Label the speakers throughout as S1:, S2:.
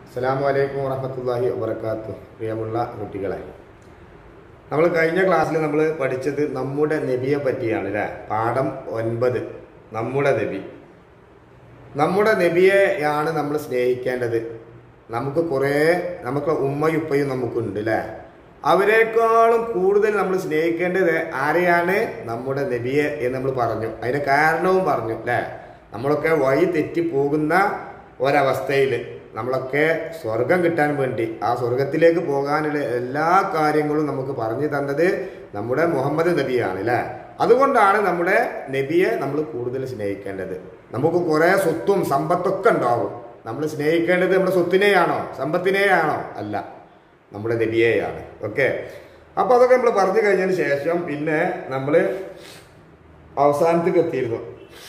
S1: അസ്സലാമു അലൈക്കും വറഹമത്തല്ലാഹി വബർക്കാത്തു പ്രിയമുള്ള കുട്ടികളെ നമ്മൾ കഴിഞ്ഞ ക്ലാസ്സിൽ നമ്മൾ പഠിച്ചത് നമ്മുടെ നബിയെ പറ്റിയാണ് അല്ലേ പാഠം ഒൻപത് നമ്മുടെ നബി നമ്മുടെ നബിയെയാണ് നമ്മൾ സ്നേഹിക്കേണ്ടത് നമുക്ക് കുറേ നമുക്ക് ഉമ്മയും ഉപ്പയും നമുക്കുണ്ട് അല്ലേ അവരെക്കാളും കൂടുതൽ നമ്മൾ സ്നേഹിക്കേണ്ടത് ആരെയാണ് നമ്മുടെ നബിയെ എന്ന് നമ്മൾ പറഞ്ഞു അതിന്റെ കാരണവും പറഞ്ഞു അല്ലേ നമ്മളൊക്കെ വഴി തെറ്റി പോകുന്ന ഒരവസ്ഥയിൽ നമ്മളൊക്കെ സ്വർഗം കിട്ടാൻ വേണ്ടി ആ സ്വർഗത്തിലേക്ക് പോകാനുള്ള എല്ലാ കാര്യങ്ങളും നമുക്ക് പറഞ്ഞു തന്നത് നമ്മുടെ മുഹമ്മദ് നബിയാണ് അല്ലേ അതുകൊണ്ടാണ് നമ്മുടെ നബിയെ നമ്മൾ കൂടുതൽ സ്നേഹിക്കേണ്ടത് നമുക്ക് കുറേ സ്വത്തും സമ്പത്തൊക്കെ ഉണ്ടാവും നമ്മൾ സ്നേഹിക്കേണ്ടത് നമ്മുടെ സ്വത്തിനെയാണോ സമ്പത്തിനെയാണോ അല്ല നമ്മുടെ നബിയെയാണ് ഓക്കെ അപ്പോൾ അതൊക്കെ നമ്മൾ പറഞ്ഞു കഴിഞ്ഞതിന് ശേഷം പിന്നെ നമ്മൾ അവസാനത്തേക്ക് എത്തിയിരുന്നു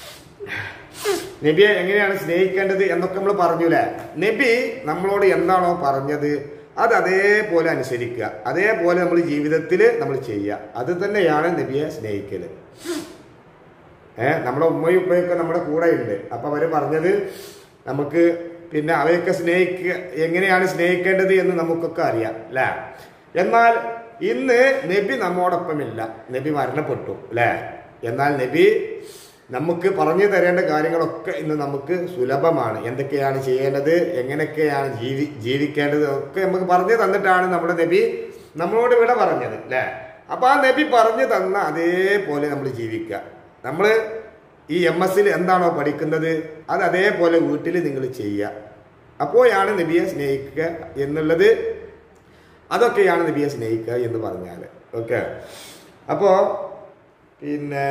S1: നബിയെ എങ്ങനെയാണ് സ്നേഹിക്കേണ്ടത് എന്നൊക്കെ നമ്മൾ പറഞ്ഞുല്ലേ നബി നമ്മളോട് എന്താണോ പറഞ്ഞത് അത് അതേപോലെ അനുസരിക്കുക അതേപോലെ നമ്മൾ ജീവിതത്തിൽ നമ്മൾ ചെയ്യുക അത് തന്നെയാണ് നബിയെ സ്നേഹിക്കല് ഏഹ് നമ്മുടെ ഉമ്മയും ഉപ്പയൊക്കെ നമ്മുടെ കൂടെ ഉണ്ട് അപ്പൊ അവര് പറഞ്ഞത് നമുക്ക് പിന്നെ അവയൊക്കെ സ്നേഹിക്കുക എങ്ങനെയാണ് സ്നേഹിക്കേണ്ടത് എന്ന് നമുക്കൊക്കെ അറിയാം അല്ലേ എന്നാൽ ഇന്ന് നബി നമ്മോടൊപ്പമില്ല നബി മരണപ്പെട്ടു അല്ലേ എന്നാൽ നബി നമുക്ക് പറഞ്ഞു തരേണ്ട കാര്യങ്ങളൊക്കെ ഇന്ന് നമുക്ക് സുലഭമാണ് എന്തൊക്കെയാണ് ചെയ്യേണ്ടത് എങ്ങനെയൊക്കെയാണ് ജീവി ജീവിക്കേണ്ടത് ഒക്കെ നമുക്ക് പറഞ്ഞു തന്നിട്ടാണ് നമ്മുടെ നബി നമ്മളോട് ഇവിടെ പറഞ്ഞത് അല്ലേ അപ്പൊ ആ നബി പറഞ്ഞു തന്ന അതേപോലെ നമ്മൾ ജീവിക്കുക നമ്മൾ ഈ എം എസിൽ എന്താണോ പഠിക്കുന്നത് അത് അതേപോലെ വീട്ടിൽ നിങ്ങൾ ചെയ്യുക അപ്പോഴാണ് നബിയെ സ്നേഹിക്കുക എന്നുള്ളത് അതൊക്കെയാണ് നബിയെ സ്നേഹിക്കുക എന്ന് പറഞ്ഞാൽ ഓക്കെ അപ്പോൾ പിന്നെ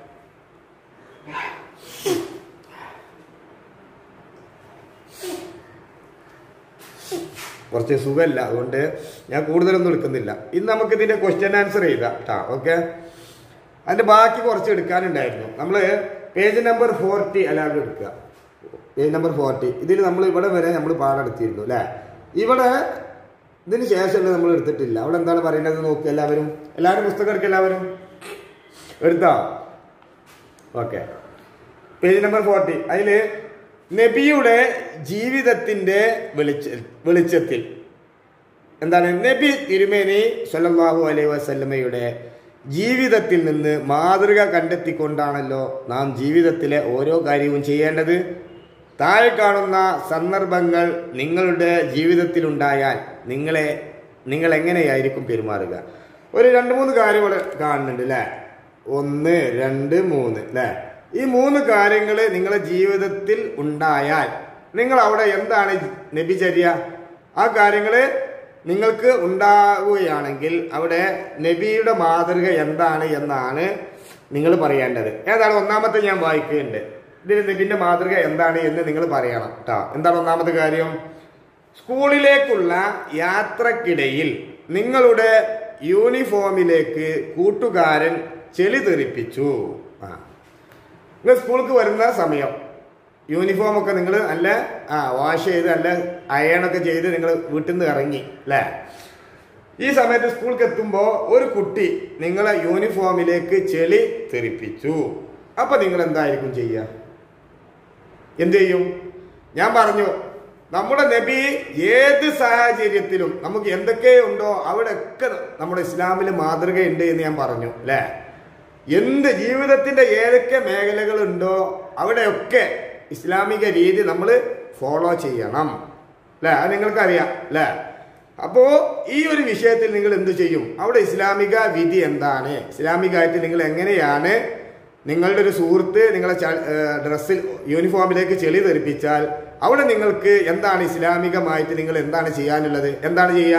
S1: കുറച്ച് സുഖമല്ല അതുകൊണ്ട് ഞാൻ കൂടുതലൊന്നും എടുക്കുന്നില്ല ഇന്ന് നമുക്ക് ഇതിന്റെ ക്വസ്റ്റ്യൻ ആൻസർ ചെയ്താം കേട്ടോ ഓക്കെ അതിന്റെ ബാക്കി കുറച്ച് എടുക്കാനുണ്ടായിരുന്നു നമ്മൾ പേജ് നമ്പർ ഫോർട്ടി എല്ലാവരും എടുക്കുക പേജ് നമ്പർ ഫോർട്ടി ഇതിൽ നമ്മൾ ഇവിടെ വരെ നമ്മൾ പാടെടുത്തിരുന്നു അല്ലേ ഇവിടെ ഇതിന് ശേഷമുള്ള നമ്മൾ എടുത്തിട്ടില്ല അവിടെ എന്താണ് പറയുന്നത് നോക്കുക എല്ലാവരും എല്ലാവരും പുസ്തകം എടുക്കുക എല്ലാവരും എടുത്തോ ഓക്കെ പേജ് നമ്പർ ഫോർട്ടി അതിൽ നബിയുടെ ജീവിതത്തിന്റെ വെളിച്ച വെളിച്ചത്തിൽ എന്താണ് നബി തിരുമേനി സല്ലല്ലാഹു അലൈഹി വസല്ലമയുടെ ജീവിതത്തിൽ നിന്ന് മാതൃക കണ്ടെത്തിക്കൊണ്ടാണല്ലോ നാം ജീവിതത്തിലെ ഓരോ കാര്യവും ചെയ്യേണ്ടത് താഴെ കാണുന്ന സന്ദർഭങ്ങൾ നിങ്ങളുടെ ജീവിതത്തിലുണ്ടായാൽ നിങ്ങളെ നിങ്ങൾ എങ്ങനെയായിരിക്കും പെരുമാറുക ഒരു രണ്ട് മൂന്ന് കാര്യങ്ങൾ കാണുന്നുണ്ട് അല്ലേ ഒന്ന് രണ്ട് മൂന്ന് അല്ലേ ഈ മൂന്ന് കാര്യങ്ങൾ നിങ്ങളുടെ ജീവിതത്തിൽ ഉണ്ടായാൽ നിങ്ങൾ അവിടെ എന്താണ് നബിചര്യ ആ കാര്യങ്ങൾ നിങ്ങൾക്ക് ഉണ്ടാവുകയാണെങ്കിൽ അവിടെ നബിയുടെ മാതൃക എന്താണ് എന്നാണ് നിങ്ങൾ പറയേണ്ടത് ഏതാണ് ഒന്നാമത്തെ ഞാൻ വായിക്കുന്നുണ്ട് ഇതിൽ നബിന്റെ മാതൃക എന്താണ് എന്ന് നിങ്ങൾ പറയണം കേട്ടോ എന്താണ് ഒന്നാമത്തെ കാര്യം സ്കൂളിലേക്കുള്ള യാത്രക്കിടയിൽ നിങ്ങളുടെ യൂണിഫോമിലേക്ക് കൂട്ടുകാരൻ ചെളി തെറിപ്പിച്ചു ആ നിങ്ങൾ സ്കൂൾക്ക് വരുന്ന സമയം യൂണിഫോം ഒക്കെ നിങ്ങൾ നല്ല ആ വാഷ് ചെയ്ത് നല്ല അയണൊക്കെ ചെയ്ത് നിങ്ങൾ വീട്ടിൽ നിന്ന് ഇറങ്ങി അല്ലേ ഈ സമയത്ത് സ്കൂൾക്ക് എത്തുമ്പോൾ ഒരു കുട്ടി നിങ്ങളെ യൂണിഫോമിലേക്ക് ചെളി തെറിപ്പിച്ചു അപ്പൊ നിങ്ങൾ എന്തായിരിക്കും ചെയ്യുക എന്ത് ചെയ്യും ഞാൻ പറഞ്ഞു നമ്മുടെ നബി ഏത് സാഹചര്യത്തിലും നമുക്ക് എന്തൊക്കെയുണ്ടോ അവിടെയൊക്കെ നമ്മുടെ ഇസ്ലാമിൽ മാതൃകയുണ്ട് എന്ന് ഞാൻ പറഞ്ഞു അല്ലേ എന്ത് ജീവിതത്തിന്റെ ഏതൊക്കെ മേഖലകളുണ്ടോ അവിടെയൊക്കെ ഇസ്ലാമിക രീതി നമ്മൾ ഫോളോ ചെയ്യണം അല്ലേ അത് നിങ്ങൾക്കറിയാം അല്ലേ അപ്പോ ഈ ഒരു വിഷയത്തിൽ നിങ്ങൾ എന്ത് ചെയ്യും അവിടെ ഇസ്ലാമിക വിധി എന്താണ് ഇസ്ലാമികമായിട്ട് നിങ്ങൾ എങ്ങനെയാണ് നിങ്ങളുടെ ഒരു സുഹൃത്ത് നിങ്ങളെ ഡ്രസ്സിൽ യൂണിഫോമിലേക്ക് ചെളി തെറിപ്പിച്ചാൽ അവിടെ നിങ്ങൾക്ക് എന്താണ് ഇസ്ലാമികമായിട്ട് നിങ്ങൾ എന്താണ് ചെയ്യാനുള്ളത് എന്താണ് ചെയ്യുക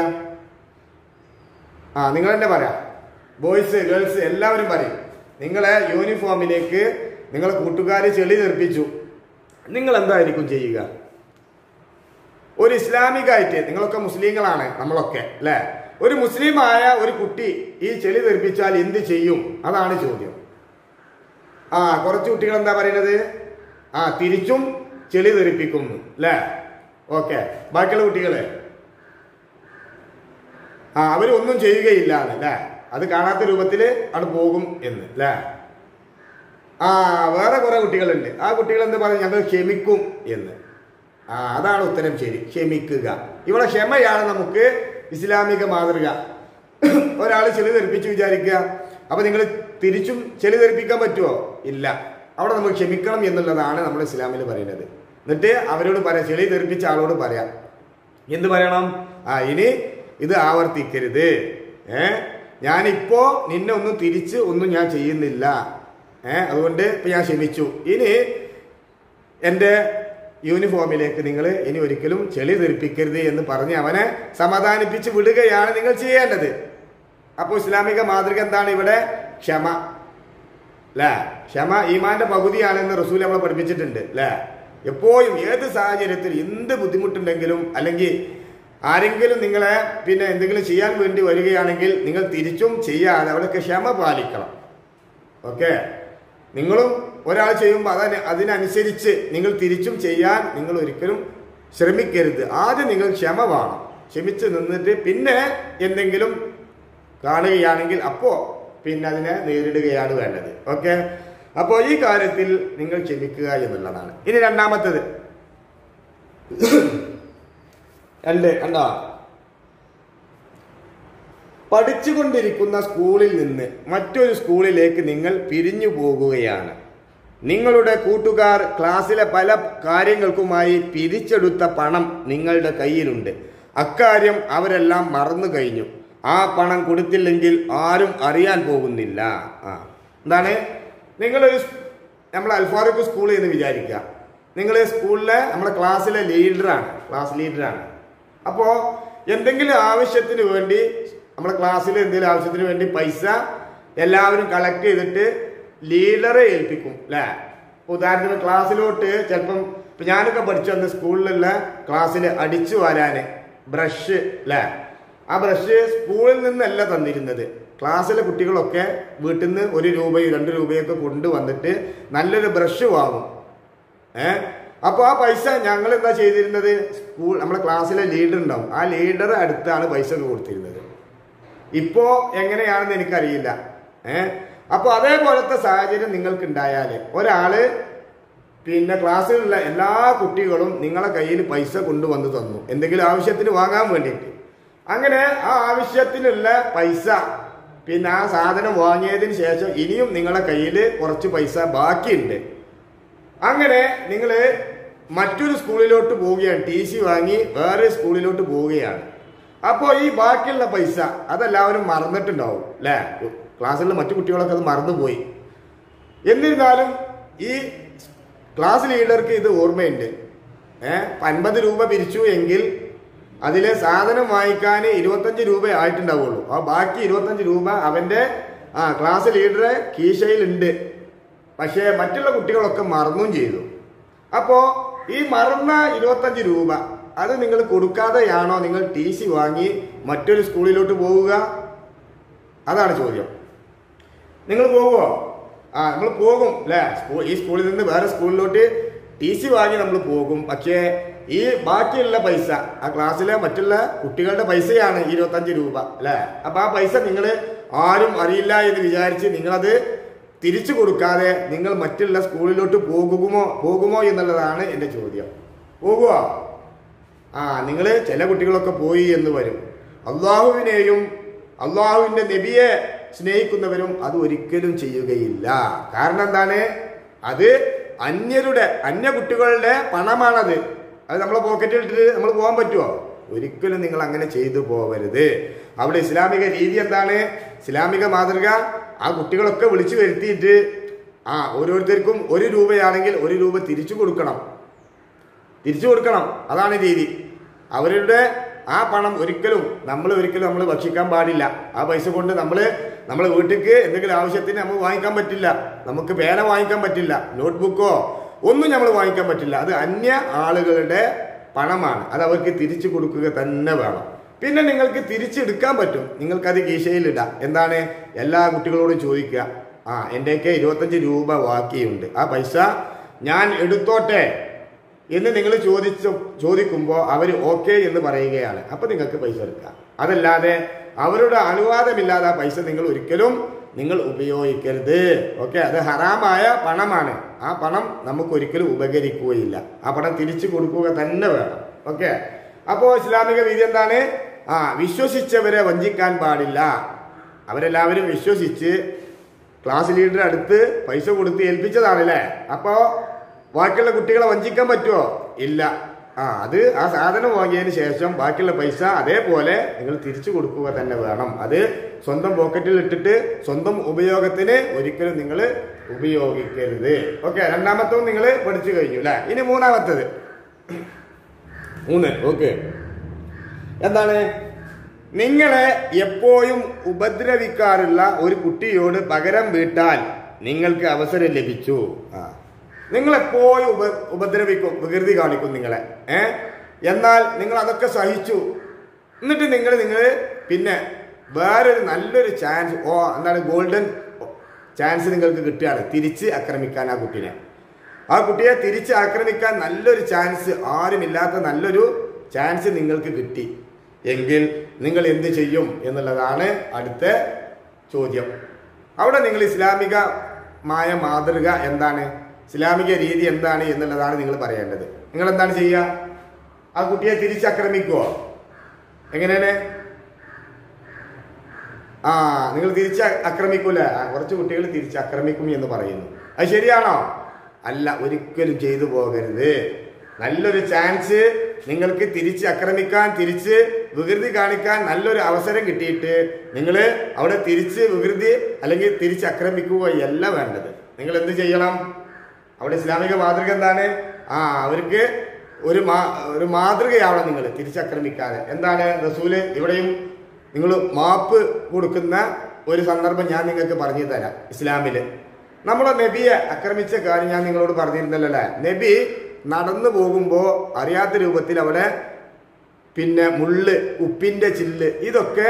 S1: ആ നിങ്ങൾ തന്നെ പറയാം ബോയ്സ് ഗേൾസ് എല്ലാവരും പറയും നിങ്ങളെ യൂണിഫോമിലേക്ക് നിങ്ങളെ കൂട്ടുകാർ ചെളി തെറിപ്പിച്ചു നിങ്ങൾ എന്തായിരിക്കും ചെയ്യുക ഒരു ഇസ്ലാമികമായിട്ട് നിങ്ങളൊക്കെ മുസ്ലിങ്ങളാണ് നമ്മളൊക്കെ അല്ലേ ഒരു മുസ്ലിമായ ഒരു കുട്ടി ഈ ചെളി തെറിപ്പിച്ചാൽ എന്ത് ചെയ്യും അതാണ് ചോദ്യം ആ കുറച്ച് കുട്ടികൾ എന്താ പറയുന്നത് ആ തിരിച്ചും ചെളി തെറിപ്പിക്കുന്നു അല്ലേ ഓക്കെ ബാക്കിയുള്ള കുട്ടികള് ആ അവരൊന്നും ചെയ്യുകയില്ല അല്ലേ അത് കാണാത്ത രൂപത്തിൽ അവിടെ പോകും എന്ന് അല്ലേ ആ വേറെ കുറെ കുട്ടികളുണ്ട് ആ കുട്ടികൾ എന്ത് പറയും ഞങ്ങൾ ക്ഷമിക്കും എന്ന് ആ അതാണ് ഉത്തരം ശരി ക്ഷമിക്കുക ഇവിടെ ക്ഷമയാണ് നമുക്ക് ഇസ്ലാമിക മാതൃക ഒരാൾ ചെളി തെറിപ്പിച്ച് വിചാരിക്കുക അപ്പൊ നിങ്ങൾ തിരിച്ചും ചെളി തെറിപ്പിക്കാൻ പറ്റുമോ ഇല്ല അവിടെ നമ്മൾ ക്ഷമിക്കണം എന്നുള്ളതാണ് നമ്മൾ ഇസ്ലാമിൽ പറയുന്നത് എന്നിട്ട് അവരോട് പറയാം ചെളി തെറിപ്പിച്ച ആളോട് പറയാം എന്ത് പറയണം ആ ഇനി ഇത് ആവർത്തിക്കരുത് ഏ ഞാനിപ്പോ നിന്നെ ഒന്നും തിരിച്ച് ഒന്നും ഞാൻ ചെയ്യുന്നില്ല ഏ അതുകൊണ്ട് ഇപ്പൊ ഞാൻ ക്ഷമിച്ചു ഇനി എൻ്റെ യൂണിഫോമിലേക്ക് നിങ്ങൾ ഇനി ഒരിക്കലും ചെളി തെറിപ്പിക്കരുത് എന്ന് പറഞ്ഞ് അവനെ സമാധാനിപ്പിച്ച് വിടുകയാണ് നിങ്ങൾ ചെയ്യേണ്ടത് അപ്പോൾ ഇസ്ലാമിക മാതൃക എന്താണ് ഇവിടെ ക്ഷമ അല്ലേ ക്ഷമ ഈമാന്റെ പകുതിയാണെന്ന് റസൂൽ നമ്മളെ പഠിപ്പിച്ചിട്ടുണ്ട് അല്ലേ എപ്പോഴും ഏത് സാഹചര്യത്തിൽ എന്ത് ബുദ്ധിമുട്ടുണ്ടെങ്കിലും അല്ലെങ്കിൽ ആരെങ്കിലും നിങ്ങളെ പിന്നെ എന്തെങ്കിലും ചെയ്യാൻ വേണ്ടി വരികയാണെങ്കിൽ നിങ്ങൾ തിരിച്ചും ചെയ്യാതെ അവിടെയൊക്കെ ക്ഷമ പാലിക്കണം ഓക്കെ നിങ്ങളും ഒരാൾ ചെയ്യുമ്പോൾ അതിന് അതിനനുസരിച്ച് നിങ്ങൾ തിരിച്ചും ചെയ്യാൻ നിങ്ങൾ ഒരിക്കലും ശ്രമിക്കരുത് ആദ്യം നിങ്ങൾ ക്ഷമ വേണം ക്ഷമിച്ച് നിന്നിട്ട് പിന്നെ എന്തെങ്കിലും കാണുകയാണെങ്കിൽ അപ്പോൾ പിന്നെ അതിനെ നേരിടുകയാണ് വേണ്ടത് ഓക്കെ അപ്പോൾ ഈ കാര്യത്തിൽ നിങ്ങൾ ക്ഷമിക്കുക എന്നുള്ളതാണ് ഇനി രണ്ടാമത്തത് രണ്ട് കണ്ടോ പഠിച്ചുകൊണ്ടിരിക്കുന്ന സ്കൂളിൽ നിന്ന് മറ്റൊരു സ്കൂളിലേക്ക് നിങ്ങൾ പിരിഞ്ഞു പോകുകയാണ് നിങ്ങളുടെ കൂട്ടുകാർ ക്ലാസ്സിലെ പല കാര്യങ്ങൾക്കുമായി പിരിച്ചെടുത്ത പണം നിങ്ങളുടെ കയ്യിലുണ്ട് അക്കാര്യം അവരെല്ലാം മറന്നു കഴിഞ്ഞു ആ പണം കൊടുത്തില്ലെങ്കിൽ ആരും അറിയാൻ പോകുന്നില്ല ആ എന്താണ് നിങ്ങളൊരു സ്- നമ്മൾ അൽഫാറൂഖ് സ്കൂളിൽ എന്ന് വിചാരിക്കുക നിങ്ങൾ സ്കൂളിലെ നമ്മുടെ ക്ലാസ്സിലെ ലീഡറാണ് ക്ലാസ് ലീഡറാണ് അപ്പോൾ എന്തെങ്കിലും ആവശ്യത്തിന് വേണ്ടി നമ്മുടെ ക്ലാസ്സിൽ എന്തെങ്കിലും ആവശ്യത്തിന് വേണ്ടി പൈസ എല്ലാവരും കളക്ട് ചെയ്തിട്ട് ലീഡറെ ഏൽപ്പിക്കും അല്ലേ ഉദാഹരണത്തിന് ക്ലാസ്സിലോട്ട് ചിലപ്പം ഇപ്പം ഞാനൊക്കെ പഠിച്ചു വന്ന സ്കൂളിലുള്ള ക്ലാസ്സിൽ അടിച്ചു വരാന് ബ്രഷ് അല്ലേ ആ ബ്രഷ് സ്കൂളിൽ നിന്നല്ല തന്നിരുന്നത് ക്ലാസ്സിലെ കുട്ടികളൊക്കെ വീട്ടിൽ നിന്ന് ഒരു രൂപയും രണ്ട് രൂപയൊക്കെ കൊണ്ടുവന്നിട്ട് നല്ലൊരു ബ്രഷ് വാങ്ങും ഏ അപ്പോൾ ആ പൈസ ഞങ്ങൾ എന്താ ചെയ്തിരുന്നത് സ്കൂൾ നമ്മുടെ ക്ലാസ്സിലെ ലീഡർ ഉണ്ടാവും ആ ലീഡർ അടുത്താണ് പൈസ ഒക്കെ കൊടുത്തിരുന്നത് ഇപ്പോ എങ്ങനെയാണെന്ന് എനിക്കറിയില്ല ഏ അപ്പോൾ അതേപോലത്തെ സാഹചര്യം നിങ്ങൾക്ക് ഉണ്ടായാല് ഒരാള് പിന്നെ ക്ലാസ്സിലുള്ള എല്ലാ കുട്ടികളും നിങ്ങളെ കയ്യിൽ പൈസ കൊണ്ടുവന്ന് തന്നു എന്തെങ്കിലും ആവശ്യത്തിന് വാങ്ങാൻ വേണ്ടിയിട്ട് അങ്ങനെ ആ ആവശ്യത്തിനുള്ള പൈസ പിന്നെ ആ സാധനം വാങ്ങിയതിന് ശേഷം ഇനിയും നിങ്ങളെ കയ്യിൽ കുറച്ച് പൈസ ബാക്കിയുണ്ട് അങ്ങനെ നിങ്ങൾ മറ്റൊരു സ്കൂളിലോട്ട് പോവുകയാണ് ടി സി വാങ്ങി വേറെ സ്കൂളിലോട്ട് പോവുകയാണ് അപ്പോൾ ഈ ബാക്കിയുള്ള പൈസ അതെല്ലാവരും മറന്നിട്ടുണ്ടാവും അല്ലേ ക്ലാസ്സിലുള്ള മറ്റു കുട്ടികളൊക്കെ അത് മറന്നുപോയി എന്നിരുന്നാലും ഈ ക്ലാസ് ലീഡർക്ക് ഇത് ഓർമ്മയുണ്ട് ഏഹ് അൻപത് രൂപ പിരിച്ചു എങ്കിൽ അതിലെ സാധനം വാങ്ങിക്കാൻ ഇരുപത്തഞ്ച് രൂപ ആയിട്ടുണ്ടാവുള്ളൂ ആ ബാക്കി ഇരുപത്തഞ്ച് രൂപ അവന്റെ ആ ക്ലാസ് ലീഡറെ കീശയിലുണ്ട് പക്ഷേ മറ്റുള്ള കുട്ടികളൊക്കെ മറന്നും ചെയ്തു അപ്പോ ഈ മറന്ന ഇരുപത്തഞ്ച് രൂപ അത് നിങ്ങൾ കൊടുക്കാതെയാണോ നിങ്ങൾ ടി സി വാങ്ങി മറ്റൊരു സ്കൂളിലോട്ട് പോവുക അതാണ് ചോദ്യം നിങ്ങൾ പോവുമോ ആ നമ്മൾ പോകും അല്ലേ സ്കൂൾ ഈ സ്കൂളിൽ നിന്ന് വേറെ സ്കൂളിലോട്ട് ടി സി വാങ്ങി നമ്മൾ പോകും പക്ഷേ ഈ ബാക്കിയുള്ള പൈസ ആ ക്ലാസ്സിലെ മറ്റുള്ള കുട്ടികളുടെ പൈസയാണ് ഈ ഇരുപത്തഞ്ച് രൂപ അല്ലേ അപ്പൊ ആ പൈസ നിങ്ങൾ ആരും അറിയില്ല എന്ന് വിചാരിച്ച് നിങ്ങളത് തിരിച്ചു കൊടുക്കാതെ നിങ്ങൾ മറ്റുള്ള സ്കൂളിലോട്ട് പോകുമോ പോകുമോ എന്നുള്ളതാണ് എൻ്റെ ചോദ്യം പോകുമോ ആ നിങ്ങൾ ചില കുട്ടികളൊക്കെ പോയി എന്ന് വരും അള്ളാഹുവിനെയും അള്ളാഹുവിന്റെ നബിയെ സ്നേഹിക്കുന്നവരും അത് ഒരിക്കലും ചെയ്യുകയില്ല കാരണം എന്താണ് അത് അന്യരുടെ അന്യ കുട്ടികളുടെ പണമാണത് അത് നമ്മളെ പോക്കറ്റിൽ ഇട്ടിട്ട് നമ്മൾ പോകാൻ പറ്റുമോ ഒരിക്കലും നിങ്ങൾ അങ്ങനെ ചെയ്തു പോകരുത് അവിടെ ഇസ്ലാമിക രീതി എന്താണ് ഇസ്ലാമിക മാതൃക ആ കുട്ടികളൊക്കെ വിളിച്ചു വരുത്തിയിട്ട് ആ ഓരോരുത്തർക്കും ഒരു രൂപയാണെങ്കിൽ ഒരു രൂപ തിരിച്ചു കൊടുക്കണം തിരിച്ചു കൊടുക്കണം അതാണ് രീതി അവരുടെ ആ പണം ഒരിക്കലും നമ്മൾ ഒരിക്കലും നമ്മൾ ഭക്ഷിക്കാൻ പാടില്ല ആ പൈസ കൊണ്ട് നമ്മൾ നമ്മളെ വീട്ടിലേക്ക് എന്തെങ്കിലും ആവശ്യത്തിന് നമ്മൾ വാങ്ങിക്കാൻ പറ്റില്ല നമുക്ക് പേന വാങ്ങിക്കാൻ പറ്റില്ല നോട്ട്ബുക്കോ ഒന്നും നമ്മൾ വാങ്ങിക്കാൻ പറ്റില്ല അത് അന്യ ആളുകളുടെ പണമാണ് അത് അവർക്ക് തിരിച്ചു കൊടുക്കുക തന്നെ വേണം പിന്നെ നിങ്ങൾക്ക് തിരിച്ചെടുക്കാൻ പറ്റും നിങ്ങൾക്കത് കീശയിലിടാം എന്താണ് എല്ലാ കുട്ടികളോടും ചോദിക്കുക ആ എൻ്റെയൊക്കെ ഇരുപത്തഞ്ച് രൂപ ബാക്കിയുണ്ട് ആ പൈസ ഞാൻ എടുത്തോട്ടെ എന്ന് നിങ്ങൾ ചോദിച്ചു ചോദിക്കുമ്പോൾ അവർ ഓക്കെ എന്ന് പറയുകയാണ് അപ്പൊ നിങ്ങൾക്ക് പൈസ എടുക്കാം അതല്ലാതെ അവരുടെ അനുവാദമില്ലാതെ ആ പൈസ നിങ്ങൾ ഒരിക്കലും നിങ്ങൾ ഉപയോഗിക്കരുത് ഓക്കെ അത് ഹറാമായ പണമാണ് ആ പണം നമുക്ക് ഒരിക്കലും ഉപകരിക്കുകയില്ല ആ പണം തിരിച്ചു കൊടുക്കുക തന്നെ വേണം ഓക്കെ അപ്പോൾ ഇസ്ലാമിക വിധി എന്താണ് ആ വിശ്വസിച്ചവരെ വഞ്ചിക്കാൻ പാടില്ല അവരെല്ലാവരും വിശ്വസിച്ച് ക്ലാസ് ലീഡറുടെ അടുത്ത് പൈസ കൊടുത്ത് ഏൽപ്പിച്ചതാണല്ലേ അപ്പോൾ ബാക്കിയുള്ള കുട്ടികളെ വഞ്ചിക്കാൻ പറ്റുമോ ഇല്ല ആ അത് ആ സാധനം വാങ്ങിയതിന് ശേഷം ബാക്കിയുള്ള പൈസ അതേപോലെ നിങ്ങൾ തിരിച്ചു കൊടുക്കുക തന്നെ വേണം അത് സ്വന്തം പോക്കറ്റിൽ ഇട്ടിട്ട് സ്വന്തം ഉപയോഗത്തിന് ഒരിക്കലും നിങ്ങൾ ഉപയോഗിക്കരുത് ഓക്കെ രണ്ടാമത്തതും നിങ്ങൾ പഠിച്ചു കഴിഞ്ഞു അല്ലേ ഇനി മൂന്നാമത്തത് മൂന്ന് ഓക്കെ എന്താണ് നിങ്ങളെ എപ്പോഴും ഉപദ്രവിക്കാറുള്ള ഒരു കുട്ടിയോട് പകരം വീട്ടാൻ നിങ്ങൾക്ക് അവസരം ലഭിച്ചു ആ നിങ്ങൾ എപ്പോഴും ഉപ ഉപദ്രവിക്കും വികൃതി കാണിക്കും നിങ്ങളെ ഏ എന്നാൽ നിങ്ങൾ അതൊക്കെ സഹിച്ചു എന്നിട്ട് നിങ്ങൾ നിങ്ങൾ പിന്നെ വേറൊരു നല്ലൊരു ചാൻസ് ഓ എന്താണ് ഗോൾഡൻ ചാൻസ് നിങ്ങൾക്ക് കിട്ടുകയാണ് തിരിച്ച് ആക്രമിക്കാൻ ആ കുട്ടീനെ ആ കുട്ടിയെ തിരിച്ച് ആക്രമിക്കാൻ നല്ലൊരു ചാൻസ് ആരുമില്ലാത്ത നല്ലൊരു ചാൻസ് നിങ്ങൾക്ക് കിട്ടി എങ്കിൽ നിങ്ങൾ എന്ത് ചെയ്യും എന്നുള്ളതാണ് അടുത്ത ചോദ്യം അവിടെ നിങ്ങൾ ഇസ്ലാമികമായ മാതൃക എന്താണ് ഇസ്ലാമിക രീതി എന്താണ് എന്നുള്ളതാണ് നിങ്ങൾ പറയേണ്ടത് നിങ്ങൾ എന്താണ് ചെയ്യുക ആ കുട്ടിയെ തിരിച്ചാക്രമിക്കുവോ എങ്ങനെയാണ് ആ നിങ്ങൾ തിരിച്ച് ആക്രമിക്കൂല ആ, കുറച്ച് കുട്ടികൾ തിരിച്ച് ആക്രമിക്കും എന്ന് പറയുന്നു അത് ശരിയാണോ അല്ല ഒരിക്കലും ചെയ്തു പോകരുത് നല്ലൊരു ചാൻസ് നിങ്ങൾക്ക് തിരിച്ച് ആക്രമിക്കാൻ തിരിച്ച് വികൃതി കാണിക്കാൻ നല്ലൊരു അവസരം കിട്ടിയിട്ട് നിങ്ങൾ അവിടെ തിരിച്ച് വികൃതി അല്ലെങ്കിൽ തിരിച്ച് ആക്രമിക്കുകയല്ല വേണ്ടത് നിങ്ങൾ എന്ത് ചെയ്യണം അവിടെ ഇസ്ലാമിക മാതൃക എന്താണ് ആ അവർക്ക് ഒരു മാ ഒരു മാതൃകയാവണം നിങ്ങൾ തിരിച്ചാക്രമിക്കാതെ എന്താണ് റസൂല് ഇവിടെയും നിങ്ങൾ മാപ്പ് കൊടുക്കുന്ന ഒരു സന്ദർഭം ഞാൻ നിങ്ങൾക്ക് പറഞ്ഞു തരാം ഇസ്ലാമിൽ നമ്മുടെ നബിയെ ആക്രമിച്ച കാര്യം ഞാൻ നിങ്ങളോട് പറഞ്ഞിരുന്നല്ലോ അല്ലേ നബി നടന്നു പോകുമ്പോൾ അറിയാത്ത രൂപത്തിൽ അവിടെ പിന്നെ മുള്ള് ഉപ്പിന്റെ ചില്ല് ഇതൊക്കെ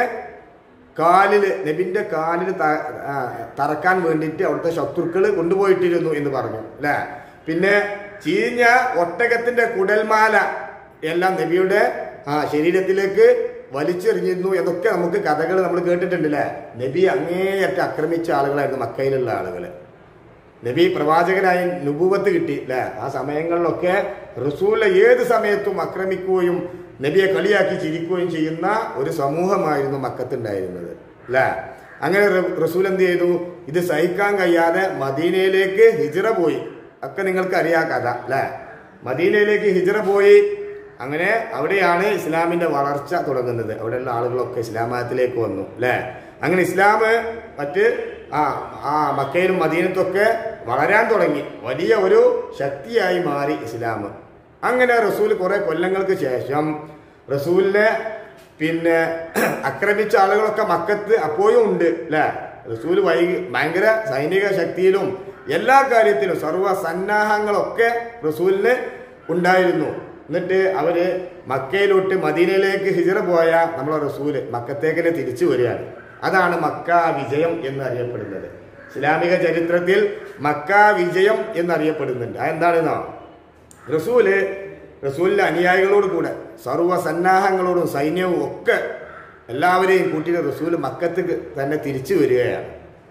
S1: കാലില് നബിന്റെ കാലിൽ ത- ആ, തറക്കാൻ വേണ്ടിയിട്ട് അവിടുത്തെ ശത്രുക്കൾ കൊണ്ടുപോയിട്ടിരുന്നു എന്ന് പറഞ്ഞു അല്ലേ പിന്നെ ചീഞ്ഞ ഒട്ടകത്തിന്റെ കുടൽമാല എല്ലാം നബിയുടെ ആ ശരീരത്തിലേക്ക് വലിച്ചെറിഞ്ഞിരുന്നു എന്നൊക്കെ നമുക്ക് കഥകൾ നമ്മൾ കേട്ടിട്ടുണ്ട് അല്ലേ നബി അങ്ങേയറ്റം ആക്രമിച്ച ആളുകളായിരുന്നു മക്കയിലുള്ള ആളുകൾ നബി പ്രവാചകനായി നുപൂവത്ത് കിട്ടി അല്ലേ ആ സമയങ്ങളിലൊക്കെ റസൂലെ ഏത് സമയത്തും ആക്രമിക്കുകയും നബിയെ കളിയാക്കി ചിരിക്കുകയും ചെയ്യുന്ന ഒരു സമൂഹമായിരുന്നു മക്കത്തുണ്ടായിരുന്നത് അല്ലേ അങ്ങനെ റെ- റസൂൽ എന്ത് ചെയ്തു ഇത് സഹിക്കാൻ കഴിയാതെ മദീനയിലേക്ക് ഹിജറ പോയി ഒക്കെ നിങ്ങൾക്ക് അറിയാ കഥ അല്ലേ മദീനയിലേക്ക് ഹിജറ പോയി അങ്ങനെ അവിടെയാണ് ഇസ്ലാമിന്റെ വളർച്ച തുടങ്ങുന്നത് അവിടെയുള്ള ആളുകളൊക്കെ ഇസ്ലാം മതത്തിലേക്ക് വന്നു അല്ലേ അങ്ങനെ ഇസ്ലാം മറ്റ് ആ ആ മക്കയിലും മദീനത്തൊക്കെ വളരാൻ തുടങ്ങി വലിയ ഒരു ശക്തിയായി മാറി ഇസ്ലാം അങ്ങനെ റസൂൽ കുറെ കൊല്ലങ്ങൾക്ക് ശേഷം റസൂലിനെ പിന്നെ ആക്രമിച്ച ആളുകളൊക്കെ മക്കത്ത് അപ്പോഴും ഉണ്ട് അല്ലേ റസൂൽ വൈ ഭയങ്കര സൈനിക ശക്തിയിലും എല്ലാ കാര്യത്തിലും സർവ്വ സന്നാഹങ്ങളൊക്കെ റസൂലിന് ഉണ്ടായിരുന്നു എന്നിട്ട് അവര് മക്കയിലോട്ട് മദീനയിലേക്ക് ഹിജറ പോയ നമ്മളെ റസൂല് മക്കത്തേക്കിനെ തിരിച്ചു വരികയാണ് അതാണ് മക്ക വിജയം എന്ന് അറിയപ്പെടുന്നത് ഇസ്ലാമിക ചരിത്രത്തിൽ മക്ക വിജയം എന്നറിയപ്പെടുന്നുണ്ട് അതെന്താണെന്നോ റസൂല് റസൂലിന്റെ അനുയായികളോട് കൂടെ സർവ്വ സന്നാഹങ്ങളോടും സൈന്യവും ഒക്കെ എല്ലാവരെയും കൂട്ടിയിട്ട് റസൂല് മക്കത്ത് തന്നെ തിരിച്ചു വരികയാണ്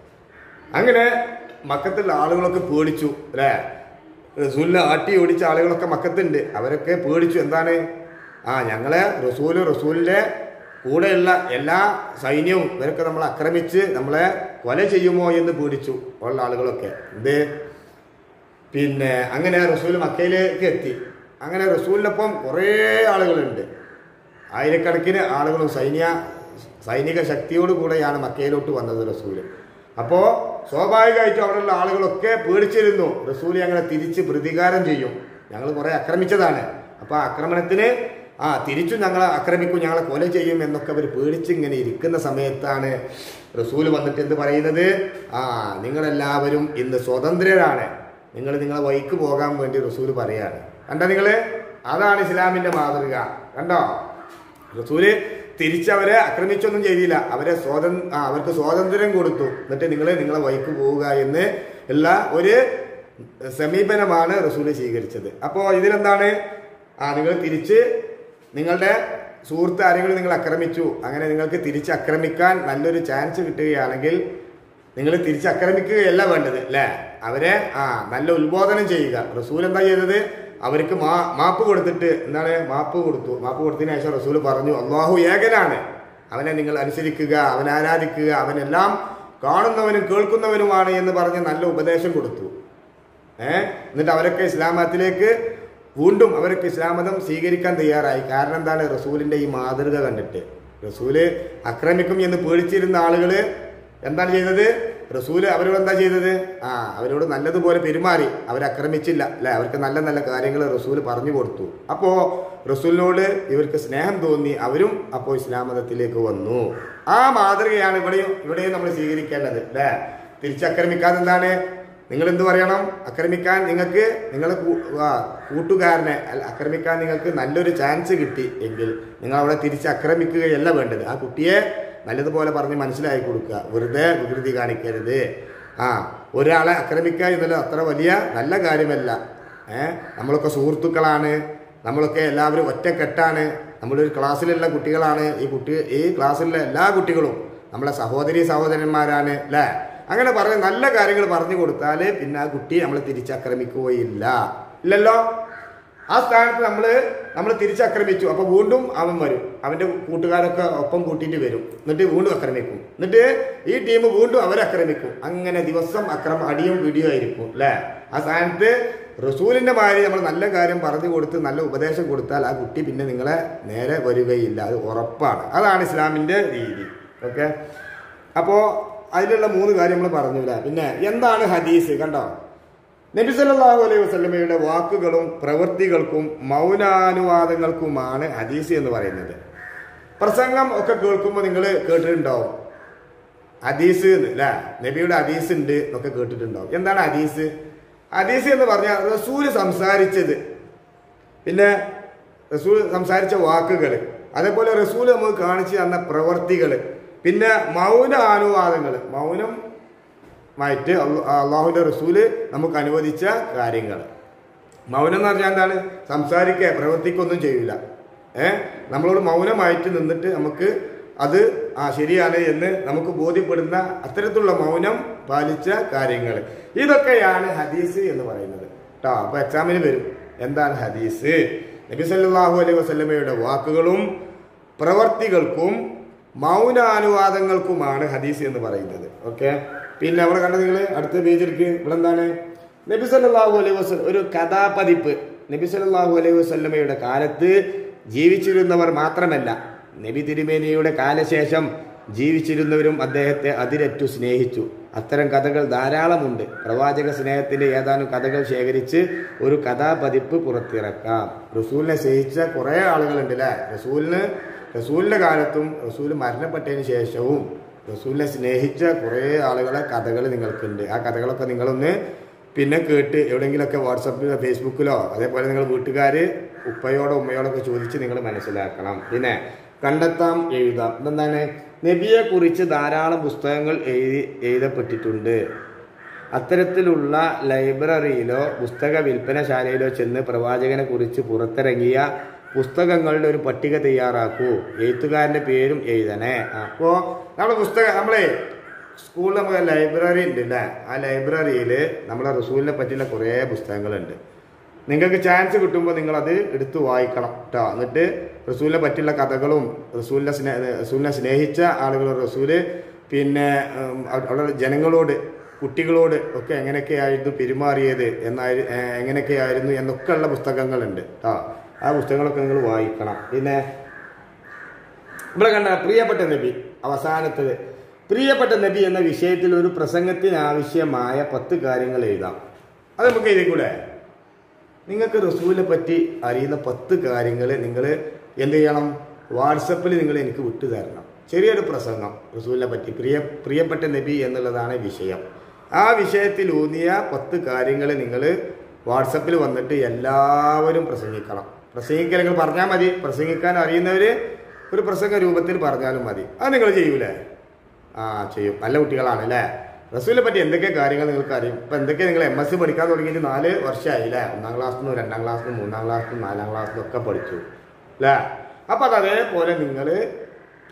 S1: അങ്ങനെ മക്കത്തുള്ള ആളുകളൊക്കെ പേടിച്ചു അല്ലേ റസൂലിനെ ആട്ടി ഓടിച്ച ആളുകളൊക്കെ മക്കത്തുണ്ട് അവരൊക്കെ പേടിച്ചു എന്താണ് ആ ഞങ്ങളെ റസൂല് റസൂലിന്റെ കൂടെയുള്ള എല്ലാ സൈന്യവും ഇവരൊക്കെ നമ്മളെ ആക്രമിച്ച് നമ്മളെ കൊല ചെയ്യുമോ എന്ന് പേടിച്ചു ഉള്ള ആളുകളൊക്കെ എന്ത് പിന്നെ അങ്ങനെ റസൂൽ മക്കയിലേക്ക് എത്തി അങ്ങനെ റസൂലിനൊപ്പം കുറേ ആളുകളുണ്ട് ആയിരക്കണക്കിന് ആളുകളും സൈന്യ സൈനിക ശക്തിയോട് കൂടെയാണ് മക്കയിലോട്ട് വന്നത് റസൂല് അപ്പോൾ സ്വാഭാവികമായിട്ടും അവിടെയുള്ള ആളുകളൊക്കെ പേടിച്ചിരുന്നു റസൂൽ ഞങ്ങളെ തിരിച്ച് പ്രതികാരം ചെയ്യും ഞങ്ങൾ കുറെ ആക്രമിച്ചതാണ് അപ്പോൾ ആക്രമണത്തിന് ആ തിരിച്ചും ഞങ്ങളെ ആക്രമിക്കും ഞങ്ങളെ കൊല ചെയ്യും എന്നൊക്കെ അവർ പേടിച്ചിങ്ങനെ ഇരിക്കുന്ന സമയത്താണ് റസൂൽ വന്നിട്ട് എന്ത് പറയുന്നത് ആ നിങ്ങളെല്ലാവരും ഇന്ന് സ്വതന്ത്രരാണ് നിങ്ങൾ നിങ്ങളെ വൈക്ക് പോകാൻ വേണ്ടി റസൂൽ പറയാണ് കണ്ടോ നിങ്ങള് അതാണ് ഇസ്ലാമിന്റെ മാതൃക കണ്ടോ റസൂല് തിരിച്ചവരെ ആക്രമിച്ചൊന്നും ചെയ്തില്ല അവരെ സ്വാതന് ആ, അവർക്ക് സ്വാതന്ത്ര്യം കൊടുത്തു എന്നിട്ട് നിങ്ങൾ നിങ്ങളെ വൈക്ക് പോവുക എന്ന് ഉള്ള ഒരു സമീപനമാണ് റസൂല് സ്വീകരിച്ചത് അപ്പോൾ ഇതിലെന്താണ് ആ നിങ്ങൾ തിരിച്ച് നിങ്ങളുടെ സുഹൃത്ത് ആരെങ്കിലും നിങ്ങൾ ആക്രമിച്ചു അങ്ങനെ നിങ്ങൾക്ക് തിരിച്ച് ആക്രമിക്കാൻ നല്ലൊരു ചാൻസ് കിട്ടുകയാണെങ്കിൽ നിങ്ങൾ തിരിച്ചാക്രമിക്കുകയല്ല വേണ്ടത് അല്ലേ അവരെ ആ നല്ല ഉത്ബോധനം ചെയ്യുക റസൂൽ എന്താ ചെയ്തത് അവർക്ക് മാ മാപ്പ് കൊടുത്തിട്ട് എന്താണ് മാപ്പ് കൊടുത്തു മാപ്പ് കൊടുത്തതിന് ശേഷം റസൂൽ പറഞ്ഞു അള്ളാഹു ഏകനാണ് അവനെ നിങ്ങൾ അനുസരിക്കുക അവനെ ആരാധിക്കുക അവനെല്ലാം കാണുന്നവനും കേൾക്കുന്നവനുമാണ് എന്ന് പറഞ്ഞ് നല്ല ഉപദേശം കൊടുത്തു ഏ എന്നിട്ട് അവരൊക്കെ ഇസ്ലാം മതത്തിലേക്ക് വീണ്ടും അവരൊക്കെ ഇസ്ലാം മതം സ്വീകരിക്കാൻ തയ്യാറായി കാരണം എന്താണ് റസൂലിന്റെ ഈ മാതൃക കണ്ടിട്ട് റസൂല് ആക്രമിക്കും എന്ന് പേടിച്ചിരുന്ന ആളുകള് എന്താണ് ചെയ്തത് റസൂല് അവരോട് എന്താ ചെയ്തത് ആ അവരോട് നല്ലതുപോലെ പെരുമാറി അവരെ ആക്രമിച്ചില്ല അല്ലെ അവർക്ക് നല്ല നല്ല കാര്യങ്ങൾ റസൂല് പറഞ്ഞു കൊടുത്തു അപ്പോ റസൂലിനോട് ഇവർക്ക് സ്നേഹം തോന്നി അവരും അപ്പോൾ ഇസ്ലാം മതത്തിലേക്ക് വന്നു ആ മാതൃകയാണ് ഇവിടെയും ഇവിടെയും നമ്മൾ സ്വീകരിക്കേണ്ടത് അല്ലേ തിരിച്ചാക്രമിക്കാതെ എന്താണ് നിങ്ങൾ എന്ത് പറയണം ആക്രമിക്കാൻ നിങ്ങൾക്ക് നിങ്ങളെ കൂ- ആ, കൂട്ടുകാരനെ അല്ല, ആക്രമിക്കാൻ നിങ്ങൾക്ക് നല്ലൊരു ചാൻസ് കിട്ടി എങ്കിൽ നിങ്ങൾ അവിടെ തിരിച്ച് ആക്രമിക്കുകയല്ല വേണ്ടത് ആ കുട്ടിയെ നല്ലതുപോലെ പറഞ്ഞ് മനസ്സിലാക്കി കൊടുക്കുക വെറുതെ വികൃതി കാണിക്കരുത് ആ ഒരാളെ ആക്രമിക്കുക എന്നുള്ളത് അത്ര വലിയ നല്ല കാര്യമല്ല ഏ നമ്മളൊക്കെ സുഹൃത്തുക്കളാണ് നമ്മളൊക്കെ എല്ലാവരും ഒറ്റക്കെട്ടാണ് നമ്മളൊരു ക്ലാസ്സിലുള്ള കുട്ടികളാണ് ഈ കുട്ടി ഈ ക്ലാസ്സിലുള്ള എല്ലാ കുട്ടികളും നമ്മളെ സഹോദരി സഹോദരന്മാരാണ് അല്ലേ അങ്ങനെ പറഞ്ഞ നല്ല കാര്യങ്ങൾ പറഞ്ഞു കൊടുത്താൽ പിന്നെ ആ കുട്ടി നമ്മളെ തിരിച്ചാക്രമിക്കുകയില്ല ഇല്ലല്ലോ ആ സ്ഥാനത്ത് നമ്മൾ നമ്മൾ തിരിച്ചാക്രമിച്ചു അപ്പൊ വീണ്ടും അവൻ വരും അവന്റെ കൂട്ടുകാരൊക്കെ ഒപ്പം കൂട്ടിയിട്ട് വരും എന്നിട്ട് വീണ്ടും ആക്രമിക്കും എന്നിട്ട് ഈ ടീം വീണ്ടും അവരെ ആക്രമിക്കും അങ്ങനെ ദിവസം അക്രമ അടിയും പിടിയും ആയിരിക്കും അല്ലേ ആ സ്ഥാനത്ത് റസൂലിന്റെ മാതിരി നമ്മൾ നല്ല കാര്യം പറഞ്ഞു കൊടുത്ത് നല്ല ഉപദേശം കൊടുത്താൽ ആ കുട്ടി പിന്നെ നിങ്ങളെ നേരെ വരികയില്ല അത് ഉറപ്പാണ് അതാണ് ഇസ്ലാമിന്റെ രീതി ഓക്കെ അപ്പോ അതിലുള്ള മൂന്ന് കാര്യം നമ്മൾ പറഞ്ഞില്ല പിന്നെ എന്താണ് ഹദീസ് കണ്ടോ നബി സല്ലല്ലാഹു അലൈഹി വസല്ലമയുടെ വാക്കുകളും പ്രവൃത്തികൾക്കും മൗനാനുവാദങ്ങൾക്കുമാണ് ഹദീസ് എന്ന് പറയുന്നത് പ്രസംഗം ഒക്കെ കേൾക്കുമ്പോൾ നിങ്ങൾ കേട്ടിട്ടുണ്ടാവും ഹദീസ് എന്ന് അല്ലേ നബിയുടെ ഹദീസ് ഉണ്ട് എന്നൊക്കെ കേട്ടിട്ടുണ്ടാവും എന്താണ് ഹദീസ് ഹദീസ് എന്ന് പറഞ്ഞാൽ റസൂല് സംസാരിച്ചത് പിന്നെ റസൂൽ സംസാരിച്ച വാക്കുകൾ അതേപോലെ റസൂൽ നമുക്ക് കാണിച്ചു തന്ന പ്രവർത്തികൾ പിന്നെ മൗന അനുവാദങ്ങൾ മൗനം മായിട്ട് അള്ളാഹുവിന്റെ റസൂല് നമുക്ക് അനുവദിച്ച കാര്യങ്ങൾ മൗനം എന്ന് പറഞ്ഞാൽ എന്താണ് സംസാരിക്കുക പ്രവർത്തിക്കൊന്നും ചെയ്യില്ല ഏ നമ്മളോട് മൗനമായിട്ട് നിന്നിട്ട് നമുക്ക് അത് ആ ശരിയാണ് എന്ന് നമുക്ക് ബോധ്യപ്പെടുന്ന അത്തരത്തിലുള്ള മൗനം പാലിച്ച കാര്യങ്ങൾ ഇതൊക്കെയാണ് ഹദീസ് എന്ന് പറയുന്നത് കേട്ടോ അപ്പൊ എക്സാമിന് വരും എന്താണ് ഹദീസ് നബി സല്ലല്ലാഹു അലൈഹി വസല്ലമയുടെ വാക്കുകളും പ്രവർത്തികൾക്കും മൗനാനുവാദങ്ങൾക്കുമാണ് ഹദീസ് എന്ന് പറയുന്നത് ഓക്കെ പിന്നെ അവിടെ കണ്ട നിങ്ങൾ അടുത്ത പേജിലേക്ക് ഇവിടെ എന്താണ് നബി സല്ലല്ലാഹു അലൈഹി വസല്ലം ഒരു കഥാപതിപ്പ് നബി സല്ലല്ലാഹു അലൈഹി വസല്ലമയുടെ കാലത്ത് ജീവിച്ചിരുന്നവർ മാത്രമല്ല നബി തിരുമേനിയുടെ കാലശേഷം ജീവിച്ചിരുന്നവരും അദ്ദേഹത്തെ അതിരറ്റു സ്നേഹിച്ചു അത്തരം കഥകൾ ധാരാളമുണ്ട് പ്രവാചക സ്നേഹത്തിന്റെ ഏതാനും കഥകൾ ശേഖരിച്ച് ഒരു കഥാപതിപ്പ് പുറത്തിറക്കാം റസൂലിനെ സ്നേഹിച്ച കുറേ ആളുകളുണ്ട് അല്ലേ റസൂലിന് റസൂലിന്റെ കാലത്തും റസൂൽ മരണപ്പെട്ടതിന് ശേഷവും റസൂലിനെ സ്നേഹിച്ച കുറേ ആളുകളെ കഥകൾ നിങ്ങൾക്കുണ്ട് ആ കഥകളൊക്കെ നിങ്ങളൊന്ന് പിന്നെ കേട്ട് എവിടെയെങ്കിലുമൊക്കെ വാട്സപ്പിലോ ഫേസ്ബുക്കിലോ അതേപോലെ നിങ്ങൾ വീട്ടുകാർ ഉപ്പയോടോ ഉമ്മയോടൊക്കെ ചോദിച്ച് നിങ്ങൾ മനസ്സിലാക്കണം പിന്നെ കണ്ടെത്താം എഴുതാം ഇതെന്താണ് നബിയെ കുറിച്ച് ധാരാളം പുസ്തകങ്ങൾ എഴുതി എഴുതപ്പെട്ടിട്ടുണ്ട് അത്തരത്തിലുള്ള ലൈബ്രറിയിലോ പുസ്തക വിൽപ്പനശാലയിലോ ചെന്ന് പ്രവാചകനെ കുറിച്ച് പുറത്തിറങ്ങിയ പുസ്തകങ്ങളുടെ ഒരു പട്ടിക തയ്യാറാക്കൂ എഴുത്തുകാരന്റെ പേരും എഴുതണേ അപ്പോൾ നമ്മൾ പുസ്തകം നമ്മളെ സ്കൂളിൽ നമുക്ക് ലൈബ്രറി ഉണ്ട് അല്ലേ ആ ലൈബ്രറിയിൽ നമ്മളെ റസൂലിനെ പറ്റിയുള്ള കുറേ പുസ്തകങ്ങളുണ്ട് നിങ്ങൾക്ക് ചാൻസ് കിട്ടുമ്പോൾ നിങ്ങളത് എടുത്ത് വായിക്കണം കേട്ടോ എന്നിട്ട് റസൂലിനെ പറ്റിയുള്ള കഥകളും റസൂലിനെ സ്നേ റസൂലിനെ സ്നേഹിച്ച ആളുകൾ റസൂല് പിന്നെ ഉം, അവിടെ ജനങ്ങളോട് കുട്ടികളോട് ഒക്കെ എങ്ങനെയൊക്കെയായിരുന്നു പെരുമാറിയത് എന്നായി ഏഹ്, എങ്ങനെയൊക്കെയായിരുന്നു എന്നൊക്കെയുള്ള പുസ്തകങ്ങളുണ്ട് കേട്ടോ ആ പുസ്തകങ്ങളൊക്കെ നിങ്ങൾ വായിക്കണം പിന്നെ ഇവിടെ കണ്ട പ്രിയപ്പെട്ട നബി അവസാനത്തത് പ്രിയപ്പെട്ട നബി എന്ന വിഷയത്തിൽ ഒരു പ്രസംഗത്തിന് ആവശ്യമായ പത്ത് കാര്യങ്ങൾ എഴുതാം അത് നമുക്ക് എഴുതിക്കൂടെ നിങ്ങൾക്ക് റസൂലിനെ പറ്റി അറിയുന്ന പത്ത് കാര്യങ്ങൾ നിങ്ങൾ എന്ത് ചെയ്യണം വാട്സപ്പിൽ നിങ്ങൾ എനിക്ക് വിട്ടു തരണം ചെറിയൊരു പ്രസംഗം റസൂലിനെ പറ്റി പ്രിയ പ്രിയപ്പെട്ട നബി എന്നുള്ളതാണ് വിഷയം ആ വിഷയത്തിൽ ഊന്നിയ പത്ത് കാര്യങ്ങൾ നിങ്ങൾ വാട്സപ്പിൽ വന്നിട്ട് എല്ലാവരും പ്രസംഗിക്കണം പ്രസംഗിക്കൽ നിങ്ങൾ പറഞ്ഞാൽ മതി പ്രസംഗിക്കാൻ അറിയുന്നവർ ഒരു പ്രസംഗ രൂപത്തിൽ പറഞ്ഞാലും മതി അത് നിങ്ങൾ ചെയ്യൂലേ ആ ചെയ്യും നല്ല കുട്ടികളാണ് അല്ലേ റസൂലിനെ പറ്റി എന്തൊക്കെ കാര്യങ്ങൾ നിങ്ങൾക്ക് അറിയും ഇപ്പൊ എന്തൊക്കെ നിങ്ങൾ എം എസ് സി പഠിക്കാൻ തുടങ്ങിയിട്ട് നാല് വർഷമായി അല്ലേ ഒന്നാം ക്ലാസ്സിൽ നിന്ന് രണ്ടാം ക്ലാസ്സിൽ നിന്ന് മൂന്നാം ക്ലാസ്സിൽ നിന്ന് നാലാം ക്ലാസ്സിൽ ഒക്കെ പഠിച്ചു അല്ലേ അപ്പൊ അത് അതേപോലെ നിങ്ങൾ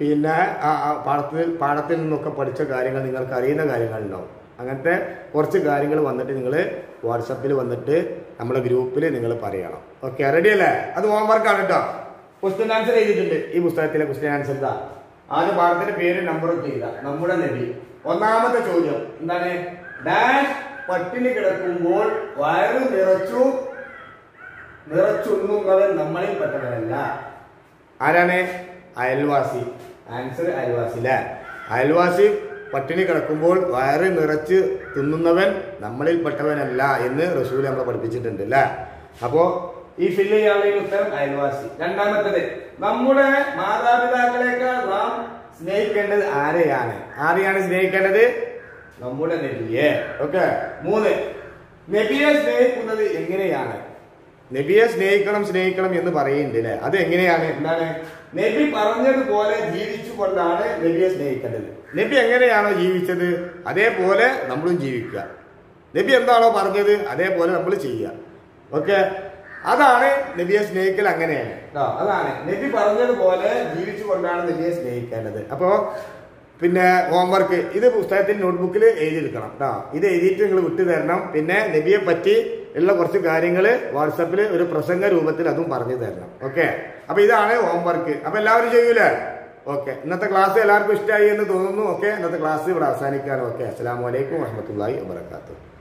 S1: പിന്നെ ആ ആ പാഠത്തിൽ പാഠത്തിൽ നിന്നൊക്കെ പഠിച്ച കാര്യങ്ങൾ നിങ്ങൾക്ക് അറിയുന്ന കാര്യങ്ങളുണ്ടാവും അങ്ങനത്തെ കുറച്ച് കാര്യങ്ങൾ വന്നിട്ട് നിങ്ങൾ വാട്സപ്പിൽ വന്നിട്ട് നമ്മുടെ ഗ്രൂപ്പിൽ നിങ്ങൾ പറയണം ഓക്കെ റെഡി അല്ലേ അത് ഹോംവർക്കാണ് കേട്ടോ ക്വസ്റ്റ്യൻ ആൻസർ ചെയ്തിട്ടുണ്ട് ഈ പുസ്തകത്തിലെ ക്വസ്റ്റ്യൻ ആൻസർ ഇതാ ആദ്യ പാഠത്തിന്റെ പേര് നമ്പറൊക്കെ ചെയ്ത നമ്മുടെ നബി ഒന്നാമത്തെ ചോദ്യം എന്താണ് ഡാഷ് പട്ടിണി കിടക്കുമ്പോൾ വയറ് നിറച്ചു നിറച്ചുണ്ണുന്നവൻ നമ്മളിൽ പെട്ടവനല്ല ആരാണ് അയൽവാസി ആൻസർ അയൽവാസി അല്ലേ അയൽവാസി പട്ടിണി കിടക്കുമ്പോൾ വയറ് നിറച്ച് തിന്നുന്നവൻ നമ്മളിൽ പെട്ടവനല്ല എന്ന് റസൂൽ നമ്മളെ പഠിപ്പിച്ചിട്ടുണ്ട് അല്ലേ അപ്പോ ഈ ഫില്ല് ചെയ്യാനുള്ള ഉത്തരം അയൽവാസി രണ്ടാമത്തത് നമ്മുടെ മാതാപിതാക്കളെക്കാൾ നാം സ്നേഹിക്കേണ്ടത് ആരെയാണ് ആരെയാണ് സ്നേഹിക്കേണ്ടത് നമ്മുടെ നബിയെ ഓക്കെ മൂന്ന് നബിയെ സ്നേഹിക്കുന്നത് എങ്ങനെയാണ് നബിയെ സ്നേഹിക്കണം സ്നേഹിക്കണം എന്ന് പറയുന്നുണ്ട് അല്ലേ അത് എങ്ങനെയാണ് എന്താണ് നബി പറഞ്ഞതുപോലെ ജീവിച്ചു കൊണ്ടാണ് നബിയെ സ്നേഹിക്കേണ്ടത് നബി എങ്ങനെയാണോ ജീവിച്ചത് അതേപോലെ നമ്മളും ജീവിക്കുക നബി എന്താണോ പറഞ്ഞത് അതേപോലെ നമ്മൾ ചെയ്യുക ഓക്കെ അതാണ് നബിയെ സ്നേഹിക്കൽ അങ്ങനെയാണ് ട്ടോ, അതാണ് നബി പറഞ്ഞതുപോലെ ജീവിച്ചു കൊണ്ടാണ് നബിയെ സ്നേഹിക്കേണ്ടത് അപ്പോ പിന്നെ ഹോംവർക്ക് ഇത് പുസ്തകത്തിൽ നോട്ട്ബുക്കിൽ എഴുതിയെടുക്കണം കേട്ടോ ഇത് എഴുതിയിട്ട് നിങ്ങൾ വിട്ടു തരണം പിന്നെ നബിയെ പറ്റി ഉള്ള കുറച്ച് കാര്യങ്ങൾ വാട്സപ്പിൽ ഒരു പ്രസംഗ രൂപത്തിൽ അതും പറഞ്ഞു തരണം ഓക്കെ അപ്പൊ ഇതാണ് ഹോംവർക്ക് അപ്പൊ എല്ലാവരും ചെയ്യൂലേ ഓക്കെ ഇന്നത്തെ ക്ലാസ് എല്ലാവർക്കും ഇഷ്ടമായി എന്ന് തോന്നുന്നു ഓക്കെ ഇന്നത്തെ ക്ലാസ് ഇവിടെ അവസാനിക്കാനും ഓക്കെ അസ്സാം വലൈക്കും വാഹമത്തല്ലാഹി വാബർക്കാത്തു